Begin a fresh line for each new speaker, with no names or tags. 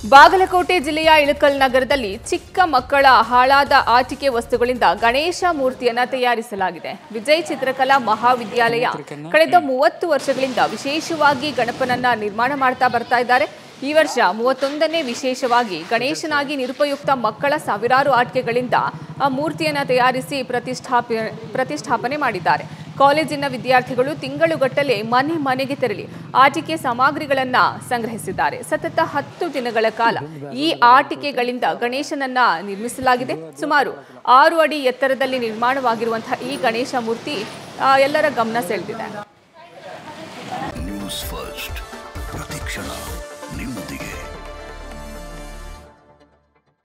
ಬಾಗಲಕೋಟೆ ಜಿಲ್ಲೆಯ ಇಳಕಲ್ ನಗರದಲ್ಲಿ ಚಿಕ್ಕ ಮಕ್ಕಳ ಹಾಳಾದ ಆಟಿಕೆ ವಸ್ತುಗಳಿಂದ ಗಣೇಶ ಮೂರ್ತಿಯನ್ನ ತಯಾರಿಸಲಾಗಿದೆ ವಿಜಯ್ ಚಿತ್ರಕಲಾ ಮಹಾವಿದ್ಯಾಲಯ ಕಳೆದ ಮೂವತ್ತು ವರ್ಷಗಳಿಂದ ವಿಶೇಷವಾಗಿ ಗಣಪನನ್ನ ನಿರ್ಮಾಣ ಮಾಡ್ತಾ ಬರ್ತಾ ಇದ್ದಾರೆ ಈ ವರ್ಷ ಮೂವತ್ತೊಂದನೇ ವಿಶೇಷವಾಗಿ ಗಣೇಶನಾಗಿ ನಿರುಪಯುಕ್ತ ಮಕ್ಕಳ ಸಾವಿರಾರು ಆಟಿಕೆಗಳಿಂದ ಆ ಮೂರ್ತಿಯನ್ನ ತಯಾರಿಸಿ ಪ್ರತಿಷ್ಠಾಪ ಪ್ರತಿಷ್ಠಾಪನೆ ಮಾಡಿದ್ದಾರೆ ಕಾಲೇಜಿನ ವಿದ್ಯಾರ್ಥಿಗಳು ತಿಂಗಳುಗಟ್ಟಲೆ ಮನೆ ಮನೆಗೆ ತೆರಳಿ ಆಟಿಕೆ ಸಾಮಗ್ರಿಗಳನ್ನ ಸಂಗ್ರಹಿಸಿದ್ದಾರೆ ಸತತ ಹತ್ತು ದಿನಗಳ ಕಾಲ ಈ ಆಟಿಕೆಗಳಿಂದ ಗಣೇಶನನ್ನ ನಿರ್ಮಿಸಲಾಗಿದೆ ಸುಮಾರು ಆರು ಅಡಿ ಎತ್ತರದಲ್ಲಿ ನಿರ್ಮಾಣವಾಗಿರುವಂತಹ ಈ ಗಣೇಶ ಮೂರ್ತಿ ಆ, ಎಲ್ಲರ ಗಮನ ಸೆಳೆದಿದೆ
ನ್ಯೂಸ್ ಫಸ್ಟ್ ಪ್ರತಿಕ್ಷಣ ನಿಮ್ಮ